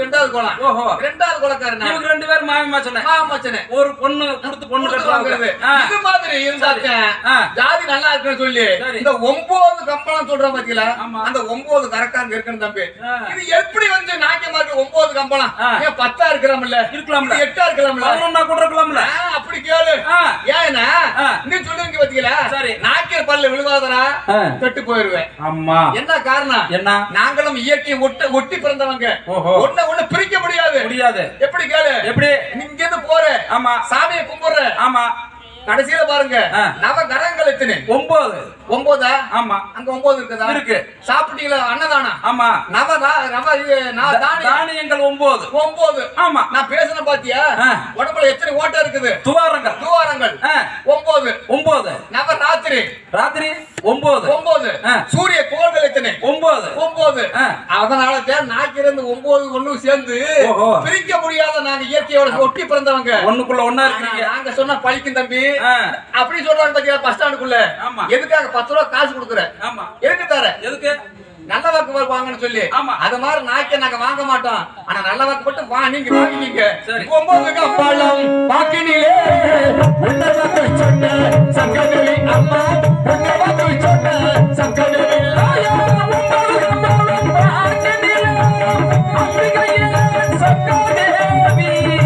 ரெண்டாவது குளம் ஓஹோ. ரெண்டாவது குளக்காரன் இவங்க ரெண்டு பேரும் மாமி மச்சனை மாமச்சனே ஒரு பொண்ணு கொடுத்து பொண்ணு கட்டுவாங்க ஆ. இது மாதிரி இருந்தாக்க ஆ. ஜாதி நல்லா இருக்குன்னு சொல்லி சரி. இந்த ஒன்பது கம்பளம் சொல்றோம் பாத்தீங்களா ஆமா. அந்த ஒன்பது கரக்காங்க இருக்குன்னு தம்பி ஆ. இது எப்படி வந்து நாக்கியமா இருக்கு ஒன்பது கம்பளம் ஆ. ஏன் பத்தா இருக்கிறோம்ல இருக்கலாம்ல. இது எட்டா இருக்கலாம்ல பதினொன்னா கூட இருக்கலாம்ல ஆ, அப்படி கேளு ஆ. ஏன்னா ஆ. நீ சொல்லுவீங்க பாத்தீங்களா சரி. நாக்கியர் பல்ல விழுவாதனா ஆ. கெட்டு போயிருவேன் அம்மா என்ன காரணம் என்ன நாங்களும் இயற்கையை ஒட்டி ஒட்டி பிறந்தவங்க ஓஹோ. ஒண்ணு ஒண்ணு பிரிக்க முடியாது முடியாது எப்படி கேளு எப்படி நீ இங்க இருந்து போற ஆமா சாமியை கும்பிடுற ஆமா கடைசியில பாருங்க ஆ. நவ கரங்கள் எத்தனை ஒன்பது ஒன்பதா ஆமா அங்க ஒன்பது இருக்குதா இருக்கு. சாப்பிட்டீங்களா அன்னதானம் ஆமா நவ தா- நவ இது நா- தானியம் தானியங்கள் ஒன்பது ஒன்பது ஆமா நான் பேசுன பாத்தியா ஆ. உடம்புல எத்தனை ஓட்டை இருக்குது துவாரங்கள் துவாரங்கள் ஆ. ஒன்பது ஒன்பது நவ ராத்திரி ராத்திரி ஒன்பது ஒன்பது ஆ. சூரிய கோள்கள் எத்தனை ஒன்பது ஒன்பது ஆ. அதனால தான் நாக்கிருந்து ஒன்பது ஒண்ணு சேர்ந்து ஓஹோ. பிரிக்க முடியாத நாங்க இயற்கையோட ஒட்டி பிறந்தவங்க ஒண்ணுக்குள்ள ஒண்ணா இருக்கிறீங்க நாங்க சொன்னா பழிக்கும் தம்பி ஆ. அப்படி சொல்றாங்க பாத்தியா பஸ் ஸ்டாண்டுக்குள்ள ஆமா. எதுக்காக பத்து ரூபா காசு கொடுக்குற ஆமா எதுக்கு தர எதுக்கு நல்ல வாக்கு வாக்கு வாங்கன்னு சொல்லி ஆமா. அது மாதிரி நாய்க்க நாங்க வாங்க மாட்டோம் ஆனா நல்ல வாக்கு மட்டும் வா நீங்க வாங்கினீங்க சரி. ஒன்பது கம்பாளம் வாக்கினிலே உன்னை வாக்கு சொன்ன சங்கடலி அம்மா உன்னை வாக்கு சொன்ன சங்கடலி ஆயா, ஒன்பது கம்பாளம் வாக்கினிலே, அம்பிகையே சங்கடேவி.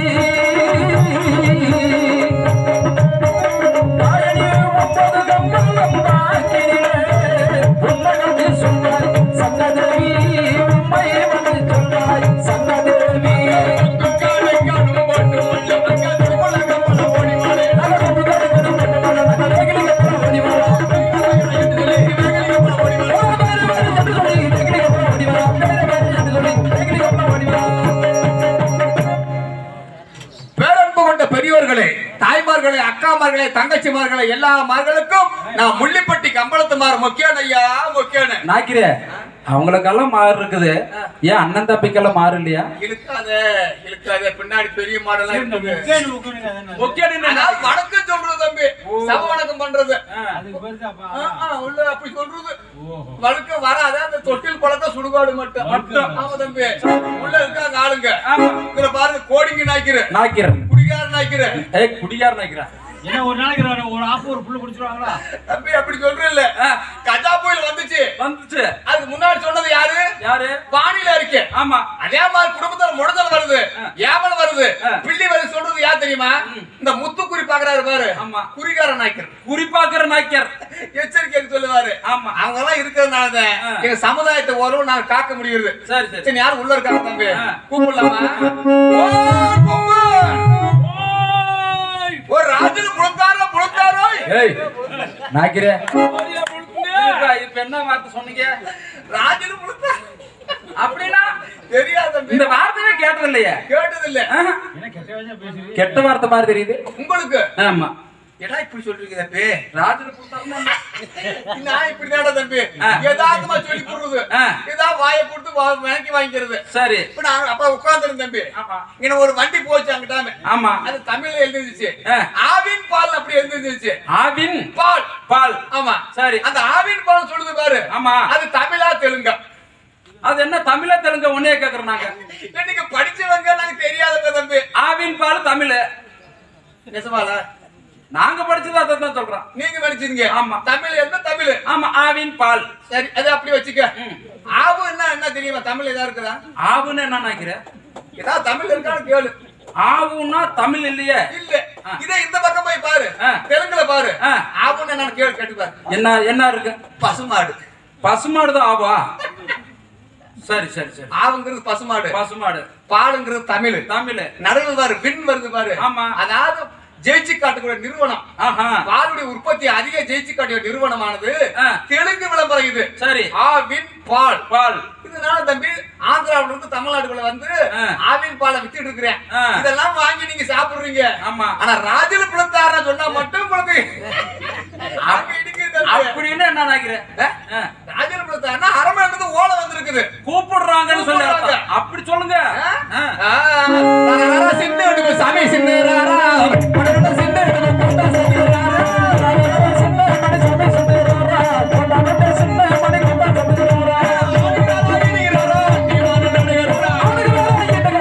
தாயனே ஒன்பது கம்பளம் வாக்கினிலே, உன்னை நம்பி சொன்னாய் சங்கதேவி, உம்மை வந்து சொன்னாய் சங்கதேவி. பேரன்பு கொண்ட பெரியவர்களே தாய்மார்களே அக்காமார்களே தங்கச்சிமார்களே எல்லா மார்களுக்கும் நான் முள்ளிப்பட்டி கம்பளத்து மாறு முக்கியான ஐயா முக்கியான நாக்கிரே அவங்களுக்கெல்லாம் மாறு இருக்குது ஏன் அண்ணன் தம்பிக்கெல்லாம் மாறு இல்லையா இழுக்காத இழுக்காத பின்னாடி பெரிய மாடலாம் இருக்குது ஓகே அதாவது வணக்கம் சொல்றது தம்பி சப வணக்கம் பண்றது அதுக்கு பெருசாப்பா ஆ, ஆ, உள்ள அப்படி சொல்றது வழுக்க வராத அந்த தொட்டில் பழக்கம் சுடுகாடு மட்டும் மட்டும். ஆமா தம்பி உள்ள இருக்காங்க ஆளுங்க ஆமா இதுல பாருங்க கோடிங்க நாய்க்கிற நாக்கிறேன் குடிகார நாய்க்கிற ஏய் குடியார் நாக்கிறேன் என்ன ஒரு நாளைக்கு ஒரு- ஒரு ஆப்பு ஒரு புல்லு குடிச்சிருவாங்களா தம்பி அப்படி சொல்றேன் கஜா புயல் வந்துச்சு வந்துச்சு அதுக்கு முன்னாடி சொன்னது யாரு யாரு வானிலை அறிக்கை ஆமா அதே மாதிரி குடும்பத்துல முடதல் வருது ஏவல் வருது ஆ. பிள்ளி வருது சொல்றது யார் தெரியுமா இந்த முத்துக்குறி பாக்குறாரு பாரு ஆமா. குறிகார நாய்க்கர் குறிப்பாக்குற நாக்கியர் எச்சரிக்கை சொல்லுவாரு ஆமா அவங்க எல்லாம் இருக்கிறதுனாலதான் ஆ. எங்க சமுதாயத்தை ஓரளவு நாங்க காக்க முடியுது சரி சரி சரி யாரும் உள்ள இருக்காங்க தம்பி ஆ. கூப்பிடலாமா ஓ, பொம்மை. ஒரு ராஜன் புலத்தாரோ புலத்தாரோ ஏய் நாக்கிறே இப்ப என்ன வார்த்தை சொன்னீங்க ராஜன் புலத்தாரோ அப்படின்னா தெரியாது தம்பி இந்த வார்த்தையே கேட்டது இல்லையே கேட்டது இல்ல ஆஹா. என்ன கெட்ட வயசா பேசுறீங்க கெட்ட வார்த்தை மாதிரி தெரியுது உங்களுக்கு ஆமா ஏடா இப்படி சொல்றீங்க தம்பி ராஜன கொடுத்தாருன்னா நான் இப்படி தம்பி ஆ. ஏதாவதுமா சொல்லி போடுறது ஆ. ஏதாவது வாயை கொடுத்து வா- விலைக்கு வாங்கிக்கிறது சரி இப்ப நான் அப்ப உட்கார்ந்துருந்தேன் தம்பி ஆமா இங்க ஒரு வண்டி போச்சு அங்கிட்டாம ஆமா அது தமிழ்ல எழுதிருச்சு ஆ. ஆவின் பால் அப்படி எழுதிருச்சு ஆவின் பால் பால் ஆமா சரி அந்த ஆவின் பால் சொல்லுது பாரு ஆமா அது தமிழா தெலுங்கா அது என்ன தமிழ தெலுங்க ஒன்னே கேக்குறோம் நாங்க இல்ல, நீங்க படிச்சவங்க நாங்க தெரியாதவங்க தம்பி ஆவின் பால் தமிழ் நிஜமாலா நாங்க படிச்சது அதை தான் சொல்றோம் நீங்க படிச்சீங்க ஆமா. தமிழ் என்ன தமிழ் ஆமா ஆவின் பால் சரி அது அப்படி வச்சுக்க ம். ஆவு என்ன என்ன தெரியுமா தமிழ் ஏதா இருக்குதா ஆவுன்னு என்ன நினைக்கிறேன் ஏதாவது தமிழ் இருக்கான்னு கேளு ஆவுன்னா தமிழ் இல்லையே இல்ல இதே இந்த பக்கம் போய் பாரு ஆ. தெலுங்குல பாரு ஆ. ஆவுன்னு என்னன்னு கேளு கேட்டு பாரு என்ன என்ன இருக்கு பசுமாடு பசுமாடு தான் ஆவா சரி சரி சரி ஆவுங்கிறது பசுமாடு பசுமாடு பாலுங்கிறது தமிழ் தமிழ் நடுவு பாரு வின் வருது பாரு ஆமா. அதாவது ஜெயிச்சு காட்டக்கூடிய நிறுவனம் ஆஹா பாலுடைய உற்பத்தி அதிக ஜெயிச்சு காட்டிய நிறுவனமானது ஆ. தெலுங்கு விளம்பரம் இது சரி ஆவின் பால் பால் இதனால தம்பி ஆந்திராவுல இருந்து தமிழ்நாட்டுக்குள்ள வந்து ஆ. ஆவின் பாலை வித்துட்டு இருக்கிறேன் ஆ. இதெல்லாம் வாங்கி நீங்க சாப்பிடுறீங்க ஆமா ஆனா ராஜல பிளத்தாரன்னு சொன்னா மட்டும் உங்களுக்கு அங்க இடிக்குது தம்பி. அப்படின்னு என்ன நினைக்கிறேன் ஆ? ராஜல பிளத்தாரன்னா அரமனை இருந்து ஓலை வந்திருக்குது கூப்பிடுறாங்கன்னு சொல்லி கூப்பிடுறாங்க. அர்த்தம். அப்படி சொல்லுங்க ஆ? ஆ. ஆ, ரரரர சின்ன இடுப்பு சாமி சின்ன ரரரா. உடனே சின்ன இடுப்பு கொண்ட சாமி ரரரா. ரரரர சின்ன மணி சாமி சின்ன ரரரா. கொண்டாடட்ட சின்ன மணி கொண்ட சாமி ரரரா. அவனுக்கு வேலை இனி ரரா, நீ வாழ நினைக்கிறா. அவனுக்கு வேலை இனி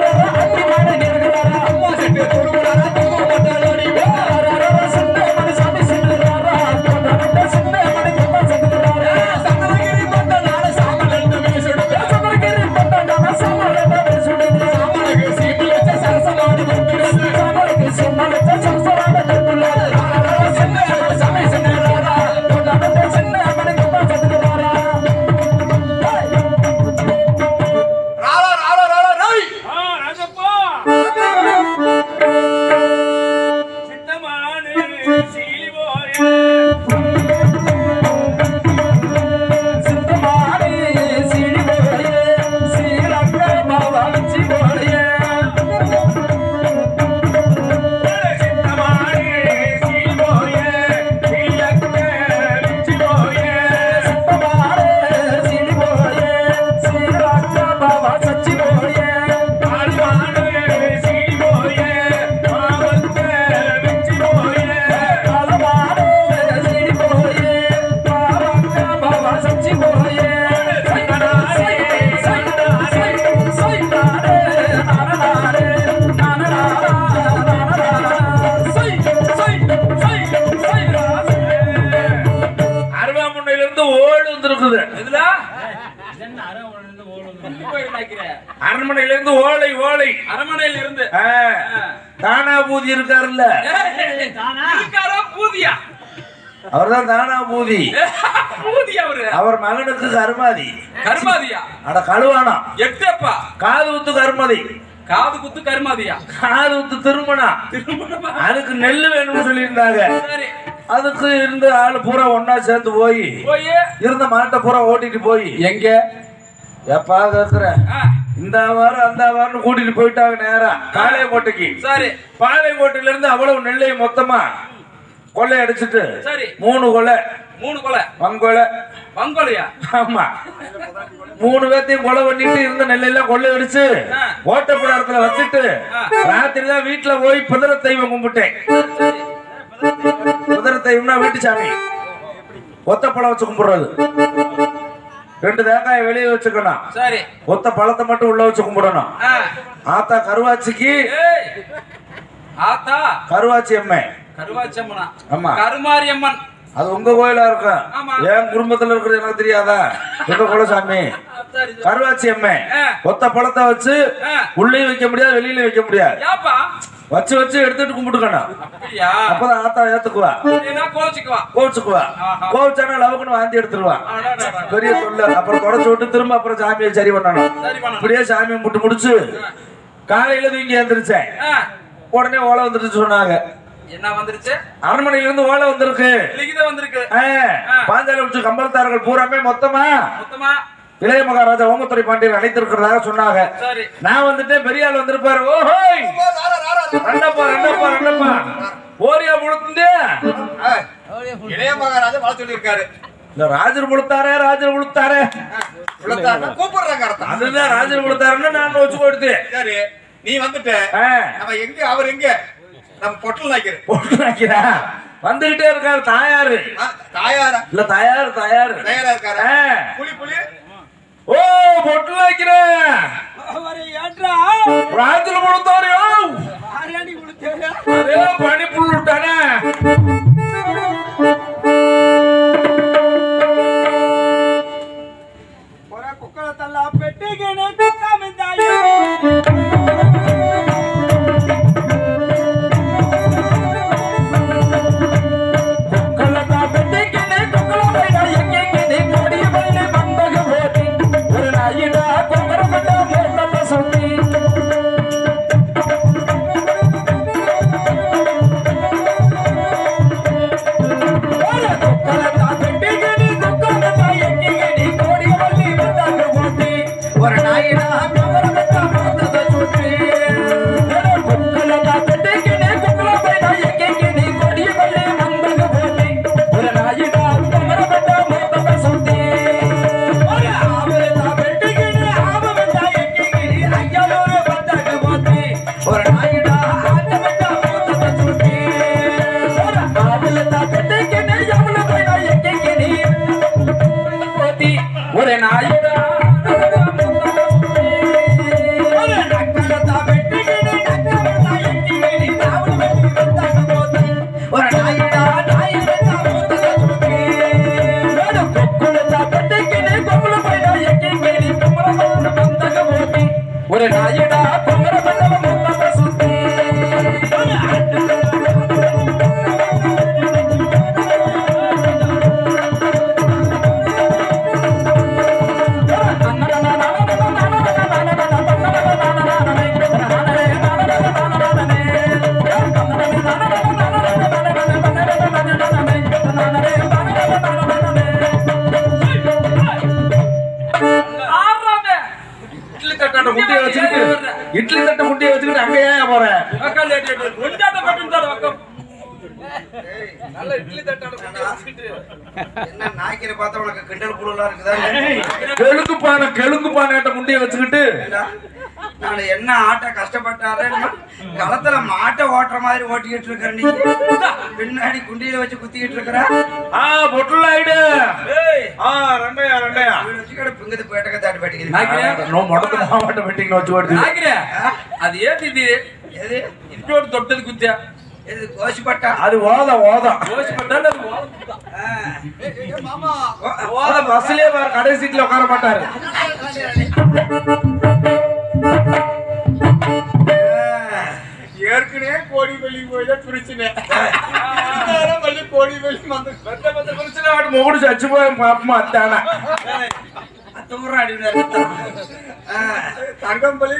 அரண்மனையில இருந்து ஓலை ஓலை அரமனையில இருந்து ஆ, தானா பூதி இருக்காருல்ல இருக்காரா பூதியா அவர்தான் தானா பூதி பூதி அவரு அவர் மகனுக்கு கருமாதி கருமாதியா அட கழுவானா எட்டப்பா காது ஊத்து கருமாதி காது குத்து கருமாதியா காது ஊத்து திருமணம் திருமணமா அதுக்கு நெல்லு வேணும்னு சொல்லியிருந்தாங்க சரி அதுக்கு இருந்த ஆளு பூரா ஒன்னா சேர்ந்து போய் போய் இருந்த மாட்டை பூரா ஓட்டிட்டு போய் எங்க எப்பா கேக்குற ஆ, இந்த வாரம் அந்த வாரம் கூட்டிட்டு போயிட்டாங்க நேரா பாளையங்கோட்டைக்கு சரி பாளையங்கோட்டையில இருந்து அவ்வளவு நெல்லையும் மொத்தமா கொள்ளை அடிச்சிட்டு சரி மூணு கொலை மூணு கொலை வங்கொலை வங்கோலையா ஆமா மூணு பேர்த்தையும் கொலை பண்ணிட்டு இருந்த நெல்லையெல்லாம் கொள்ளை அடிச்சு ஆ. ஓட்டப்படாரத்துல வச்சுட்டு ராத்திரி தான் வீட்டுல போய் புதர தெய்வம் கும்பிட்டேன் புதர தெய்வம்னா வீட்டு சாமி ஒத்த பழம் வச்சு கும்பிடுறது ரெண்டு தேங்காயை வெளியே வச்சுக்கணும் சரி ஒத்த பழத்தை மட்டும் உள்ள வச்சு கும்பிடணும் ஆ, ஆத்தா கருவாச்சிக்கு ஏய் ஆத்தா கருவாச்சி அம்மை கருவாச்சம்மனா ஆமா. கருமாரி அம்மன் அது உங்க கோயிலா இருக்கும் ஆமா. என் குடும்பத்துல இருக்கிறது எனக்கு தெரியாதா எங்க குலசாமி சரி சரி. கருவாச்சி அம்மை ஆ. ஒத்த பழத்தை வச்சு ஆ. உள்ளேயும் வைக்க முடியாது வெளியில வைக்க முடியாது ஏப்பா வச்சு வச்சு எடுத்துட்டு கும்பிட்டுக்கணும் அப்படியா அப்பதான் ஆத்தா ஏத்துக்குவா என்ன கோச்சுக்குவா கோவிச்சுக்குவா ஆஹா. கோவிச்சானா லவுக்குன்னு வாந்தி எடுத்துருவா அடடடடட. பெரிய தொல்லை அப்புறம் தொடச்சு விட்டு திரும்ப அப்புறம் சாமியை சரி பண்ணணும் சரி பண்ணணும் இப்படியே சாமியை முட்டு முடிச்சு காலையில தூங்கி எழுந்திருச்சேன் ஆ, உடனே ஓலை வந்துருச்சு சொன்னாங்க என்ன வந்துருச்சு அரண்மனையில இருந்து ஓலை வந்திருக்கு லிகித வந்திருக்கு ஆ, பாஞ்சாலி உச்சி கம்பளத்தார்கள் பூராமே மொத்தமா மொத்தமா இளைய மகாராஜா ஓமத்துறை பாண்டியர் அழைத்திருக்கிறதாக சொன்னாங்க சரி நான் வந்துட்டு பெரிய ஆள் வந்திருப்பாரு ஓஹோய் ரெண்டப்பா ரெண்டப்பா ரெண்டப்பா ஓரியா முழுத்துந்தே இளைய மகாராஜா வர சொல்லியிருக்காரு இல்ல ராஜர் முழுத்தாரே ராஜர் முழுத்தாரே இவ்வளவுதான் கூப்பிடுறாங்க அர்த்தம் அதுதான் ராஜர் முழுத்தாருன்னு நான் வச்சு கொடுத்து சரி நீ வந்துட்ட ஆ, நம்ம எங்க அவர் எங்க நம்ம பொட்டல் நாய்க்கிற போட்டு வைக்கிறா வந்துகிட்டே இருக்காரு தாயாரு தாயாரா இல்ல தாயாரு தாயாரு தயாரா இருக்காரா ஆ. புலி புலி ஓ பொட்டு வைக்கிறேன் ராஜர் முழுத்தாரு அதே பனி புல் விட்டானே కుక్కలతా పెట్టికిని కుక్కలపైన ఎక్కెక్కిని కోడి వల్లి మందగ పోతి ஒரு நாயிடா கொங்கரப்பட்ட மூத்தப்ப சுத்தி కుక్కలతా పెట్టికిని కుక్కలపై ఎక్కికిని కోడి వల్లి మందగ పోతి ஒரு நாயிடா கொங்கரப்பட்ட மூத்தப்ப சுத்தி కుక్కలతా పెట్టికిని కుక్కలపైన ఎక్కెక్కిని కోడి వల్లి మందగ పోతి ஒரு நாயிடா கொங்கரப்பட்ட மூத்தப்ப சுத்தி ஒரு ஆவலத்தா పెట్టికిని ஆவலத்தா எக்కికిని ஐயலூரு பத்தக போத்தி ஒரு நாயிடா ஆட்டப்பட்ட மூத்தப்ப சுத்தி ஒரு ஆவலத்தா పెట్టికిని எவ்வளவு பைனா எக்க்கிக்கினி போத்தி ஒரு நாயிடா ஒரு நக்கலத்தா పెట్టికిని நக்கலத்தா எக்க்கிக்கினி நாவல் வெட்டி பத்தக போத்தி ஒரு நாயிடா நாயிடா மூத்தப்ப சுத்தி ஒரு கொக்குலத்தா పెట్టికిని கொக்குல பைனா எக்க்கிக்கினி கொக்குல பைனா பத்தக போத்தி ஒரு நாயிடா கொங்குற பத்தக மூத்தப்ப சுத்தி இட்லி தட்டாட்ட முட்டையை வச்சுக்கிட்டு இட்லி தட்டை முட்டையை வச்சுக்கிட்டு அங்க ஏன் போறேன் என்ன நாய்க்கிற பார்த்தா உனக்கு கிண்டல் குழுலாம் இருக்குதா கெழுங்கு பானை கெழுங்கு பானைட்ட முட்டையை வச்சுக்கிட்டு நான் என்ன ஆட்ட கஷ்டப்பட்டாலே களத்துல மாட்டை ஓட்டுற மாதிரி ஓட்டிக்கிட்டு இருக்கிற நீ பின்னாடி குண்டியில வச்சு குத்திக்கிட்டு இருக்கிற ஆ பொட்டுல ஆயிடு ஆ ரெண்டையா ரெண்டையா வீடு வச்சுக்கிட்டு பிங்குது பேட்டக்க தாட்டி நாய்க்கிற? பாட்டிக்குது நோ முடத்து மாவட்ட மீட்டிங் வச்சு கொடுத்து அது ஏத்திது எது இப்படி தொட்டது குத்தியா இது கோசிப்பட்டா அது ஓதம் ஓதம் ஓதம் பஸ்லயே பாரு கடைசி சீட்ல உட்கார மாட்டாரு ஏற்கனவே கோடி வெளி போய் தான் பிரச்சனை மல்லி கோடி வெளி வந்து பெத்த பெத்த பிரச்சனை வாடி மூடு சச்சு போய் பாப்பமா அத்தானா தூரம் அடி நிறுத்தம். ஆ. தங்கம் பள்ளி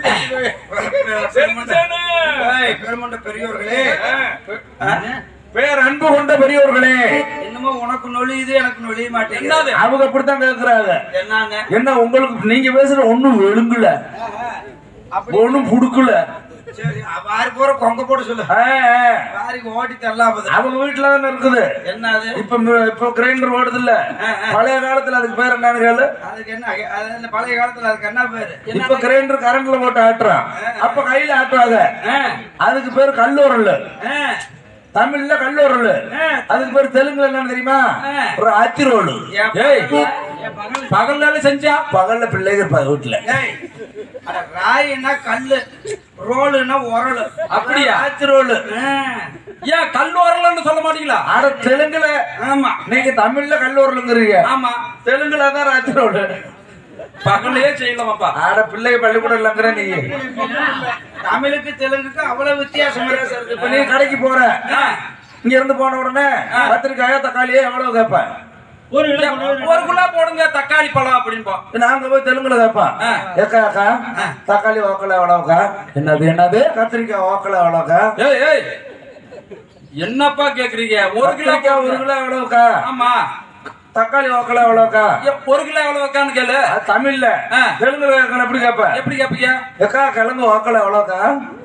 ஏய், பெருமண்ட பெரியோர்களே ஆ? பேர் அன்பு கொண்ட பெரியவர்களே என்னமோ உனக்கு நொழியுது எனக்கு நொழிய மாட்டேங்குது அவங்க அப்படித்தான் கேக்குறாங்க என்னங்க என்ன உங்களுக்கு நீங்க பேசுற ஒண்ணும் வெளுங்கல அப்படி ஒண்ணும் புடுக்கல சரி வாரி போற கொங்க போட சொல்லு ஆ, ஆ. வாரிக்கு ஓட்டி தள்ளாபது அவங்க வீட்டுல தானே இருக்குது என்ன அது இப்ப இப்ப கிரைண்டர் ஓடுது இல்ல பழைய காலத்துல அதுக்கு பேர் என்னன்னு கேளு அதுக்கு என்ன அது என்ன பழைய காலத்துல அதுக்கு என்ன பேரு இப்ப கிரைண்டர் கரண்ட்ல போட்டு ஆட்டுறான் அப்ப கையில ஆட்டுவாங்க ஆ, அதுக்கு பேர் கல்லூரல் ஆ, தமிழ்ல கல்லூரல் ஆ. அதுக்கு பேர் தெலுங்குல என்னன்னு தெரியுமா ஆ. ஒரு ஆத்திரோலு என் ஏய் பகல்ல- என் பகல்ல- பகல்ல செஞ்சா பகல்ல பிள்ளைங்க இருப்பாங்க வீட்டுல ஏய், அட ராயின்னா கல்லு ரோலுன்னா உரலு அப்படியா? ஆத்திரோலு ஆ, ஏன் கல் வரலன்னு சொல்ல மாட்டீங்களா ஆட தெலுங்குல ஆமா நீங்க தமிழ்ல கல்லூரலுங்கிறீங்க ஆமா தெலுங்குல தான் ராத்திரோலு பகல்லையே செய்யலாமாப்பா ஆட பிள்ளைங்க பள்ளிக்கூடம் இல்லங்கிற நீ தமிழுக்கு தெலுங்குக்கு அவ்வளவு வித்தியாசம் இருக்கு இப்ப நீ கடைக்கு போற இங்க இருந்து போன உடனே கத்திரிக்காயோ தக்காளியோ எவ்வளவு கேட்பேன் ஒரு கிலோ கொண்டு வந்து ஒரு குள்ளா போடுங்க தக்காளி பழம் அப்படின்போம் நாங்க போய் தெலுங்குல கேட்பேன் ஏக்கா அக்கா தக்காளி ஓக்கல எவ்வளவுக்கா என்னது என்னது கத்திரிக்காய் ஓக்கல எவ்வளவுக்கா ஏய் ஏய் என்னப்பா கேக்குறீங்க ஒரு கிலோ கத்திரிக்காய் ஒரு கிலோ எவ்வளவுக்கா ஆமா தக்காளி ஓக்கல எவ்வளவுக்கா ஏ, ஒரு கிலோ எவ்வளவு வைக்கான்னு கேளு அது தமிழ்ல ஆ. தெலுங்குல கேட்கணும் எப்படி கேட்பேன் எப்படி கேப்பீங்க ஏக்கா கிழங்கு ஓக்கல எவ்வளவுக்கா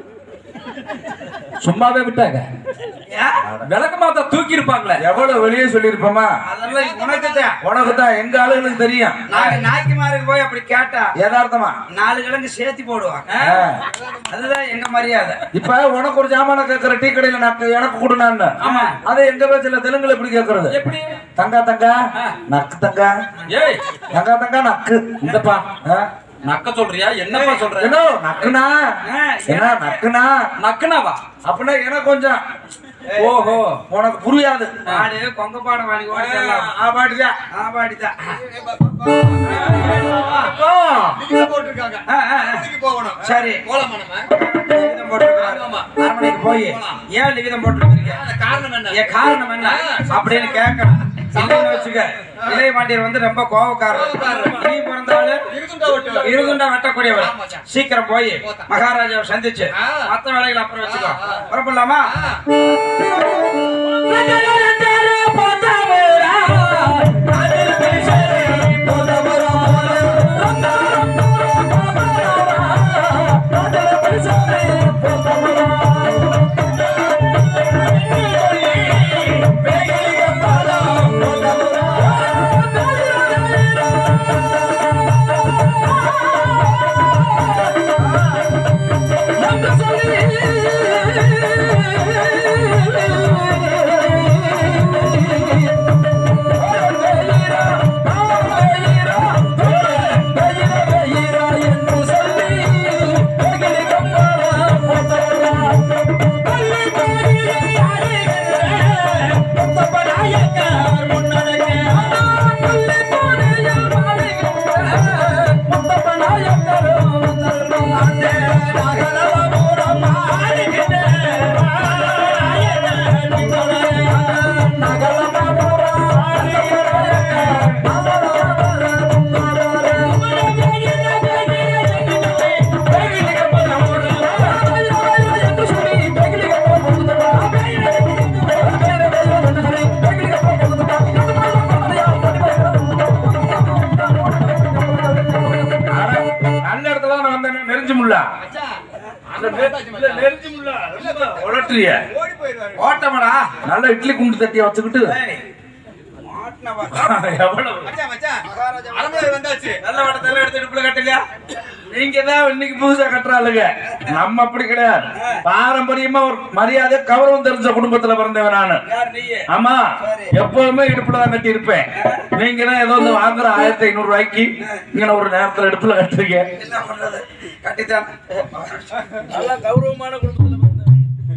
சும்மாவே விட்டாங்க ஏன்? விளக்க மாத்தா தூக்கி இருப்பாங்களே எவ்வளவு வெளியே சொல்லியிருப்போமா அதெல்லாம் உனக்கு தான் உனக்கு தான் எங்க ஆளுங்களுக்கு தெரியும் நாங்க நாய்க்குமாருக்கு போய் அப்படி கேட்டா யதார்த்தமா நாலு கிழங்கு சேர்த்து போடுவாங்க ஆ. அதுதான் எங்க மரியாதை இப்ப உனக்கு ஒரு ஜாமான கேக்குற டீ கடையில நான் எனக்கு கொடுனான்னு ஆமா. அது எங்க பேச்சுல தெலுங்குல எப்படி கேக்குறது எப்படி தங்கா தங்கா நக்கு தங்கா ஏய் தங்கா தங்கா நக்கு இந்தப்பா ஆ? நக்க சொல்றியா என்னப்பா சொல்ற என்ன நக்குனா ஆ, என்ன நக்குனா நக்குனாவா அப்படின்னா எனக்கு கொஞ்சம் ஓஹோ உனக்கு புரியாது ஆடு கொங்க பாடம் வாங்கி ஓடிக்கலாம் ஆபாட்டியா ஆபாடிதான் போட்டிருக்காங்க ஆ, ஆ, ஆ. போகணும் சரி போலாமா லிகிதம் போட்டிருக்கிறாரு. அரண்மனைக்கு போய் ஏன் லிகிதம் போட்டிருக்கீங்க காரணம் என்ன என் காரணம் என்ன அப்படின்னு கேட்கணும் இல்லைன்னு வச்சுக்க இளைய பாண்டியர் வந்து ரொம்ப கோபக்காரர் நீ பிறந்தாலு இருந்துண்டா வெட்டக்கூடியவர் சீக்கிரம் போய் மகாராஜாவை சந்திச்சு மத்த வேலைகளை அப்புறம் வச்சுக்கோ புறப்படலாமா நல்ல இடத்துல நான் வந்தேன் நெருஞ்சு முல்ல உலட்டுறிய ஓட்டமடா நல்ல இட்லி குண்டு தட்டிய வச்சுக்கிட்டு ஏய், மாட்டுனவா. எவ்வளவு நல்ல வடத்தெல்லாம் எடுத்து இடுப்புல கட்டுங்க நீங்க தான் இன்னைக்கு புதுசா கட்டுறாளுங்க நம்ம அப்படி கிடையாது பாரம்பரியமா ஒரு மரியாதை கௌரவம் தெரிஞ்ச குடும்பத்துல பிறந்தவன் நானு யார் நீ ஆமா எப்பவுமே இடுப்புல தான் கட்டி இருப்பேன் நீங்க தான் ஏதோ வந்து வாங்குற ஆயிரத்தி ஐநூறு ரூபாய்க்கு இங்க ஒரு நேரத்துல இடுப்புல கட்டுறீங்க என்ன பண்றது கட்டித்தான் நல்லா கௌரவமான குடும்பத்துல பிறந்தவன்.